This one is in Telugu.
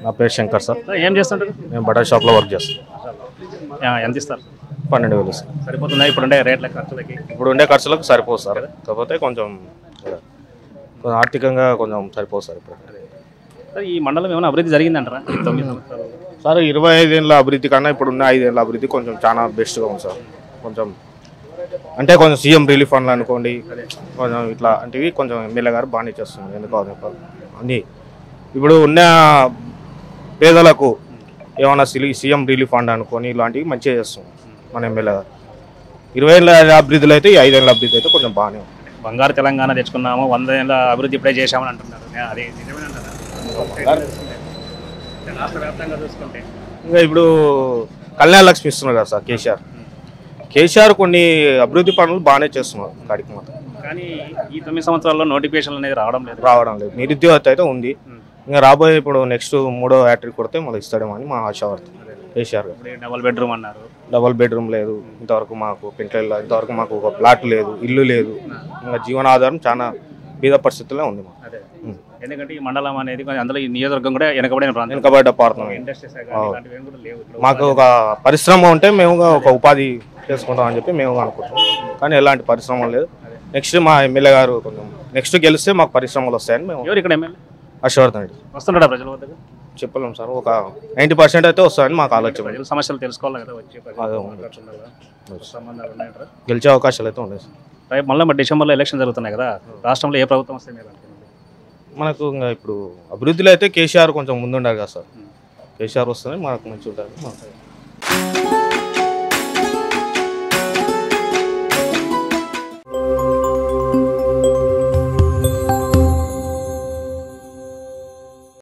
నా పేరు శంకర్ సార్ సార్, ఏం చేస్తుంటారు నేను బటర్ షాప్లో వర్క్ చేస్తాను ఆ, ఎంత ఇస్తారు పన్నెండు వేలు సార్ సరిపోతుందా ఇప్పుడుండే రేట్ల ఖర్చులకి ఇప్పుడు ఉండే ఖర్చులకు సరిపోదు సార్ కాకపోతే కొంచెం కొంచెం ఆర్థికంగా కొంచెం సరిపోదు సార్ ఇప్పుడు సార్ ఈ మండలం ఏమైనా అభివృద్ధి జరిగిందంటారా ఈ తొమ్మిది సంవత్సరాలు సార్ ఇరవై ఐదేళ్ళ అభివృద్ధి కన్నా ఇప్పుడు ఉన్న ఐదేళ్ళ అభివృద్ధి కొంచెం చాలా బెస్ట్గా ఉంది సార్ కొంచెం అంటే కొంచెం సీఎం రిలీఫ్ ఫండ్లు అనుకోండి కొంచెం ఇట్లా అంటే ఇవి కొంచెం ఎమ్మెల్యే గారు బాగానే చేస్తుంది ఎందుకో చెప్పాలి అన్నీ ఇప్పుడు ఉన్న పేదలకు ఏమైనా సిలి సీఎం రిలీఫ్ ఫండ్ అనుకొని ఇలాంటివి మంచిగా చేస్తుంది మన ఎమ్మెల్యే గారు ఇరవై ఏళ్ళ అభివృద్ధిలో అయితే ఈ ఐదేళ్ళ అభివృద్ధి అయితే కొంచెం బాగానే ఉంది బంగారు తెలంగాణ తెచ్చుకున్నాము వంద ఏళ్ళ అభివృద్ధి ఇప్పుడే చేశామని అంటున్నారు నే- అది నిజమేనంటారా రాష్ట్ర వ్యాప్తంగా చూసుకుంటే ఇంకా ఇప్పుడు కళ్యాణ లక్ష్మి ఇస్తున్నారు కదా సార్ కేసీఆర్ కేసీఆర్ కొన్ని అభివృద్ధి పనులు బాగానే చేస్తున్నారు కాడికి మాత్రం కానీ ఈ తొమ్మిది సంవత్సరాల్లో నోటిఫికేషన్ అనేది రావడం లేదు రావడం లేదు నిరుద్యోగత అయితే ఉంది ఇంకా రాబోయే ఇప్పుడు నెక్స్ట్ మూడో హ్యాట్రిక్ కొడితే మళ్ళీ ఇస్తాడేమో అని మా ఆశావార్త కేసీఆర్ గారు ఇప్పుడు డబుల్ బెడ్రూమ్ అన్నారు డబల్ బెడ్రూమ్ లేదు ఇంతవరకు మాకు పెంట్ల ఇంతవరకు మాకు ఒక ప్లాట్ లేదు ఇల్లు లేదు ఇంకా జీవనాధారం చాలా బీద పరిస్థితుల్లో ఉంది మాకు అదే ఉం. ఎందుకంటే ఈ మండలం అనేది కొంచెం అందులో ఈ నియోజకవర్గం కూడా వెనకబడిన ప్రాంతం వెనుకబడ్డ ప్రాంతం ఇది. ఇండస్ట్రీస్ అవును. ఇలాంటివి ఏం కూడా లేవు ఇప్పుడు మాకు ఒక పరిశ్రమ ఉంటే మేము ఒక ఉపాధి చేసుకుంటాం అని చెప్పి మేము అనుకుంటాం కానీ ఎలాంటి పరిశ్రమ లేదు నెక్స్ట్ మా ఎమ్మెల్యే గారు కొంచెం నెక్స్ట్ గెలిస్తే మాకు పరిశ్రమలు వస్తాయని మేము ఎవరు ఇక్కడ ఎమ్మెల్యే ఆశీర్వాదం వస్తున్నాడా ప్రజల వద్దకు చెప్పలేం సార్ ఒక నైంటీ పర్సెంట్ అయితే వస్తాయని మాకు ఆలోచన ప్రజల సమస్యలు తెలుసుకోవాలి కదా వచ్చి ప్రజలతో అదే ఉంది. మాట్లాడుతుండాలా? సంబంధాలు ఉన్నాయంటారా గెలిచే అవకాశాలు అయితే ఉన్నాయి సార్ రేపు మళ్ళీ మరి డిసెంబర్లో ఎలక్షన్ జరుగుతున్నాయి కదా రాష్ట్రంలో ఏ ప్రభుత్వం వస్తే మీరు అనుకున్నారు? మనకు ఇంకా ఇప్పుడు అభివృద్ధిలో అయితే కేసీఆర్ కొంచెం ముందుండారు కదా సార్ కేసీఆర్ వస్తేనే మనకు మంచి ఉంటుంది